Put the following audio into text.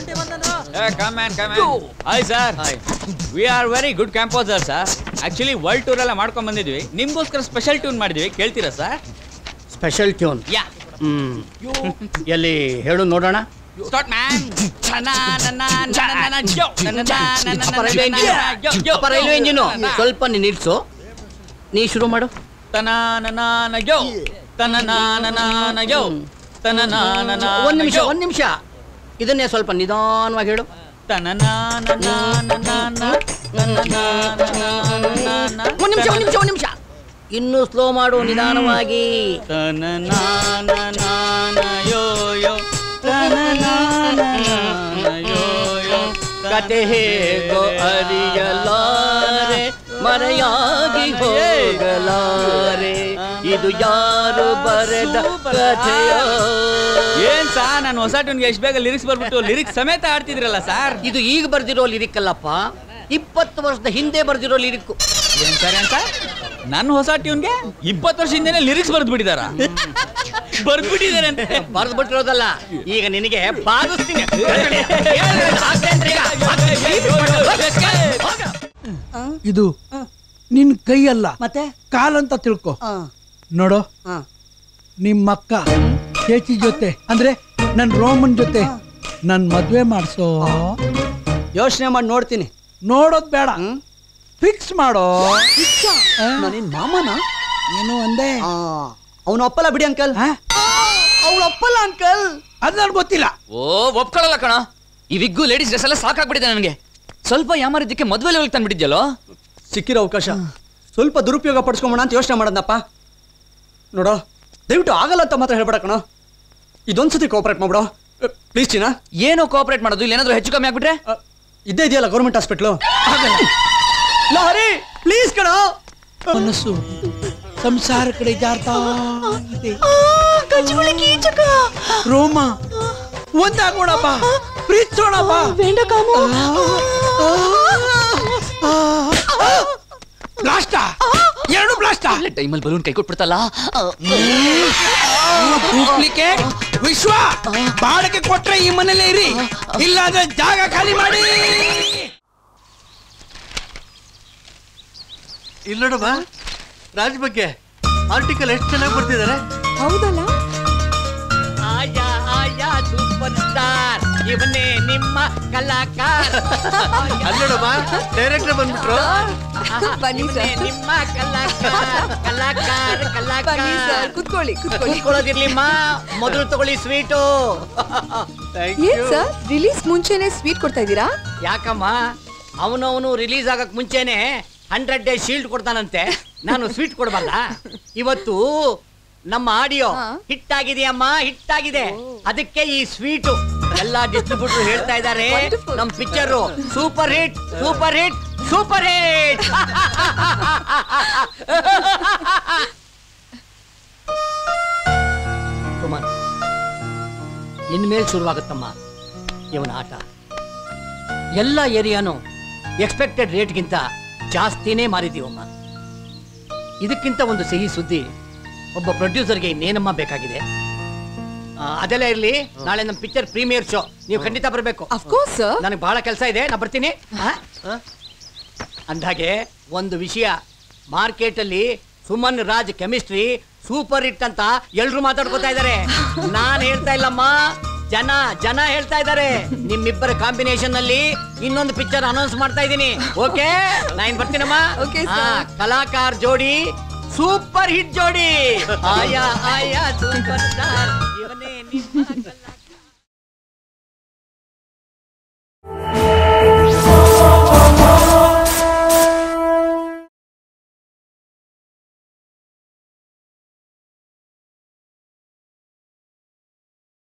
Come man come man hi sir we are very good composer sir actually world tour ಎಲ್ಲ ಮಾಡ್ಕೊಂಡ್ ಬಂದಿದ್ವಿ ನಿಮ್ಗೋಸ್ಕರ special tune ಮಾಡಿದ್ವಿ ಕೇಳ್ತೀರಾ sir special tune yeah hmm ಎಲ್ಲಿ ಹೇಳು ನೋಡೋಣ ಸ್ಟಾರ್ಟ್ ಮ್ಯಾನ್ ಅಪ್ಪ ರೈಲ್ವೆ ಇಂಜಿನು ಅಪ್ಪ ರೈಲ್ವೆ ಇಂಜಿನು ಸ್ವಲ್ಪ ನೀನು ನಿಲ್ಸು ನೀ ಶುರು ಮಾಡು ತನಾನನಾನಯೋ ತನನಾನನಾನಯೋ ತನನಾನನ ಒಂದ್ ನಿಮಿಷ ಒಂದ್ ನಿಮಿಷ ಇದನ್ನೇ ಸ್ವಲ್ಪ ನಿಧಾನವಾಗಿ ಹೇಳು ಒಂದ್ ನಿಮಿಷ ಒಂದ್ ನಿಮಿಷ ಒಂದ್ ನಿಮಿಷ ಇನ್ನು ಸ್ಲೋ ಮಾಡು ನಿಧಾನವಾಗಿ ಕತೆ ಹೇಗೋ ಅರಿಯಲಾರೆ ಮರೆಯಾಗಿ ಹೋಗಲಾರೆ ಇದು ಯಾರು ಬರೆದ ಕಥೆಯೋ ಏನ್ ಸಾ ನಾನು ಹೊಸ ಟ್ಯೂನ್ಗೆ ಎಷ್ಟು ಬೇಗ ಲಿರಿಕ್ಸ್ ಬರ್ಬಿಟ್ಟು ಲಿರಿಕ್ಸ್ ಸಮೇತ ಆಡ್ತಿದ್ರಲ್ಲ ಸರ್ ಇದು ಈಗ ಬರ್ದಿರೋ ಲಿರಿಕ್ ಅಲ್ಲಪ್ಪ ಇಪ್ಪತ್ತು ವರ್ಷದ ಹಿಂದೆ ಬರ್ದಿರೋ ಲಿರಿಕ್ ಏನ್ ಸರ್ ಅಂತ ನನ್ನ ಹೊಸ ಟ್ಯೂನ್ಗೆ ಇಪ್ಪತ್ತು ವರ್ಷ ಹಿಂದೆನೆ ಲಿರಿಕ್ಸ್ ಬರ್ದು ಬಿಟ್ಟಿದಾರ ಬರ್ದ್ಬಿಟ್ಟಿದ್ದಾರೆ ಅಂತ ಬರ್ದು ಬಿಟ್ಟಿರೋದಲ್ಲ ಈಗ ನಿನಗೆ ಬಾಗಿಸ್ತೀನಿ ಇದು ನಿನ್ ಕೈ ಅಲ್ಲ ಮತ್ತೆ ಕಾಲಂತ ತಿಳ್ಕೊ ಆ, ನೋಡು ಆ. ನಿಮ್ಮಕ್ಕ ಚೇಚಿ ಜೊತೆ ಅಂದ್ರೆ ನನ್ ರೋಮನ್ ಜೊತೆ ನನ್ ಮದ್ವೆ ಮಾಡ್ಸೋ ಯೋಚನೆ ಮಾಡಿ ನೋಡ್ತೀನಿ ನೋಡೋದ್ ಬೇಡ ಫಿಕ್ಸ್ ಮಾಡೋ ನಾನೇನ್ ಮಾಮನ ಏನು ಅಂದೆ ಅವನು ಒಪ್ಪಲ್ಲ ಬಿಡಿ ಅಂಕಲ್ ಆ? ಅವಳು ಒಪ್ಪಲ್ಲ ಅಂಕಲ್ ಅದ್ ನನ್ಗ್ ಗೊತ್ತಿಲ್ಲ ಓ ಒಪ್ಕೊಳ್ಳಲ್ಲ ಕಣ ಈ ವಿಗ್ಗು ಲೇಡೀಸ್ ಡ್ರೆಸ್ ಎಲ್ಲ ಸಾಕಾಗ್ಬಿಟ್ಟಿದೆ ನನಗೆ ಸ್ವಲ್ಪ ಯಾಮಾರಿದ್ದಕ್ಕೆ ಮದ್ವೆ ಲೆವೆಲ್ ತಂದ್ಬಿಟ್ಟಿದ್ಯಲ್ಲೋ ಸಿಕ್ಕಿರೋ ಅವಕಾಶ ಸ್ವಲ್ಪ ದುರುಪಯೋಗ ಪಡಿಸ್ಕೊಂಬೋಣ ಅಂತ ಯೋಚನೆ ಮಾಡೋದಪ್ಪ ನೋಡೋ ದಯವಿಟ್ಟು ಆಗಲ್ಲ ಅಂತ ಮಾತ್ರ ಹೇಳ್ಬೇಡ ಕಣೋ ಇದೊಂದ್ಸತಿ ಕೋಆಪರೇಟ್ ಮಾಡ್ಬಿಡೋ ಪ್ಲೀಸ್ ಚೀನಾ ಏನೋ ಕೋಆಪರೇಟ್ ಮಾಡೋದು ಇಲ್ಲಿ ಏನಾದ್ರು ಹೆಚ್ಚು ಕಮ್ಮಿ ಆಗ್ಬಿಟ್ರೆ ಅ, ಇದ್ದೇ ಇದೆಯಲ್ಲ ಗೌರ್ಮೆಂಟ್ ಹಾಸ್ಪಿಟ್ಲು ಹರಿ ಪ್ಲೀಸ್ ಕಣೋ ಮನಸ್ಸು ಸಂಸಾರ ಕಡೆ ಜಾರ್ತಾ ಇದೆ ರೋಮ ಒಂದಾಗೋಣಪ್ಪ ಪ್ರೀತಿಸೋಣಪ್ಪ ಬ್ಲಾಸ್ಟ ಎರಡು ಬ್ಲಾಸ್ಟ ಟೈಮಲ್ಲಿ ಬಲೂನ್ ಕೈ ಕೊಟ್ಬಿಡ್ತಲ್ಲ ಡೂಪ್ಲಿಕೇಟ್ ವಿಶ್ವ ಬಾಡಿಗೆ ಕೊಟ್ರೆ ಈ ಮನೇಲೆ ಇರಿ ಇಲ್ಲಾಂದ್ರೆ ಜಾಗ ಖಾಲಿ ಮಾಡಿ ಇಲ್ಲೋಡಮ್ಮ ರಾಜ್ ಬಗ್ಗೆ ಆರ್ಟಿಕಲ್ ಎಷ್ಟು ಚೆನ್ನಾಗಿ ಬರ್ತಿದ್ದಾರೆ ಹೌದಲ್ಲ ಆಯಾ ಆಯಾ ಸೂಪರ್ ಸ್ಟಾರ್ ಇವನೇ ನಿಮ್ಮ ಕಲಾಕಾರ ಅಲ್ಲೋಡಮ್ಮ ಡೈರೆಕ್ಟರ್ ಬಂದ್ಬಿಟ್ರು ಬನ್ನಿ ಇವನೇ ಸರ್ ನಿಮ್ಮ ಕಲಾಕಾರ ಕಲಾಕಾರ ಬನ್ನಿ ಸರ್ ಕಲಾಕಾರ ಕುತ್ಕೊಳ್ಳಿ ಕುತ್ಕೊಳ್ಳಿ ಕೂತ್ಕೊಳ್ಳೋದಿರ್ಲಿಮ್ಮ ಮೊದಲು ತಗೊಳ್ಳಿ ಸ್ವೀಟು ಏನ್ ಸರ್ ರಿಲೀಸ್ ಮುಂಚೆನೆ ಸ್ವೀಟ್ ಕೊಡ್ತಾ ಇದ್ದೀರಾ ಯಾಕಮ್ಮ ಅವನವನು ರಿಲೀಸ್ ಆಗಕ್ ಮುಂಚೆನೆ ಹಂಡ್ರೆಡ್ ಡೇ ಶೀಲ್ಡ್ ಕೊಡ್ತಾನಂತೆ ನಾನು ಸ್ವೀಟ್ ಕೊಡಬಲ್ಲ ಇವತ್ತು ನಮ್ಮ ಆಡಿಯೋ ಹಾ. ಹಿಟ್ ಆಗಿದೆಯಮ್ಮ ಹಿಟ್ ಆಗಿದೆ ಅದಕ್ಕೆ ಈ ಸ್ವೀಟು ಎಲ್ಲಾ ಡಿಸ್ಟ್ರಿಬ್ಯೂಟರ್ ಹೇಳ್ತಾ ಇದ್ದಾರೆ Wonderful. ನಮ್ picture super hit super hit super hit Kumar ಇನ್ಮೇಲೆ ಶುರುವಾಗುತ್ತಮ್ಮ ಇವನ ಆಟ ಎಲ್ಲ ಏರಿಯಾನು ಎಕ್ಸ್ಪೆಕ್ಟೆಡ್ ರೇಟ್ಗಿಂತ ಜಾಸ್ತಿನೇ ಮಾರಿದೀವಮ್ಮ ಇದಕ್ಕಿಂತ ಒಂದು ಸಿಹಿ ಸುದ್ದಿ ಒಬ್ಬ ಪ್ರೊಡ್ಯೂಸರ್ಗೆ ಇನ್ನೇನಮ್ಮ ಬೇಕಾಗಿದೆ ಆ, ಅದೆಲ್ಲ ಇರ್ಲಿ ನಾಳೆ ನಮ್ಮ ಪಿಕ್ಚರ್ ಪ್ರೀಮಿಯರ್ ಶೋ ನೀವು ಖಂಡಿತ ಬರಬೇಕು ಅಫ್ಕೋರ್ಸ್ ಸರ್ ನನಗೆ ಬಹಳ ಕೆಲಸ ಇದೆ ನಾ ಬರ್ತೀನಿ ಆ? ಅಂದಾಗೆ ಒಂದು ವಿಷಯ ಮಾರ್ಕೆಟಲ್ಲಿ Suman Raj chemistry super hit ಅಂತ ಎಲ್ರು ಮಾತಾಡ್ಕೊತಾ ಇದ್ದಾರೆ ನಾನ್ ಹೇಳ್ತಾ ಇಲ್ಲಮ್ಮ ಜನ ಜನ ಹೇಳ್ತಾ ಇದ್ದಾರೆ ನಿಮ್ಮಿಬ್ಬರ ಕಾಂಬಿನೇಷನ್ ನಲ್ಲಿ ಇನ್ನೊಂದು ಪಿಕ್ಚರ್ ಅನೌನ್ಸ್ ಮಾಡ್ತಾ ಇದ್ದೀನಿ ಓಕೆ ನಾನು ಬರ್ತೀನಮ್ಮ Okay, ಆ, sir. ಕಲಾಕಾರ ಜೋಡಿ ಸೂಪರ್ ಹಿಟ್ ಜೋಡಿ ಆಯಾ ಆಯಾ ಸೂಪರ್ ಸ್ಟಾರ್ ಇವನೇ ನಿಮ್ಮ ಕಲಾ-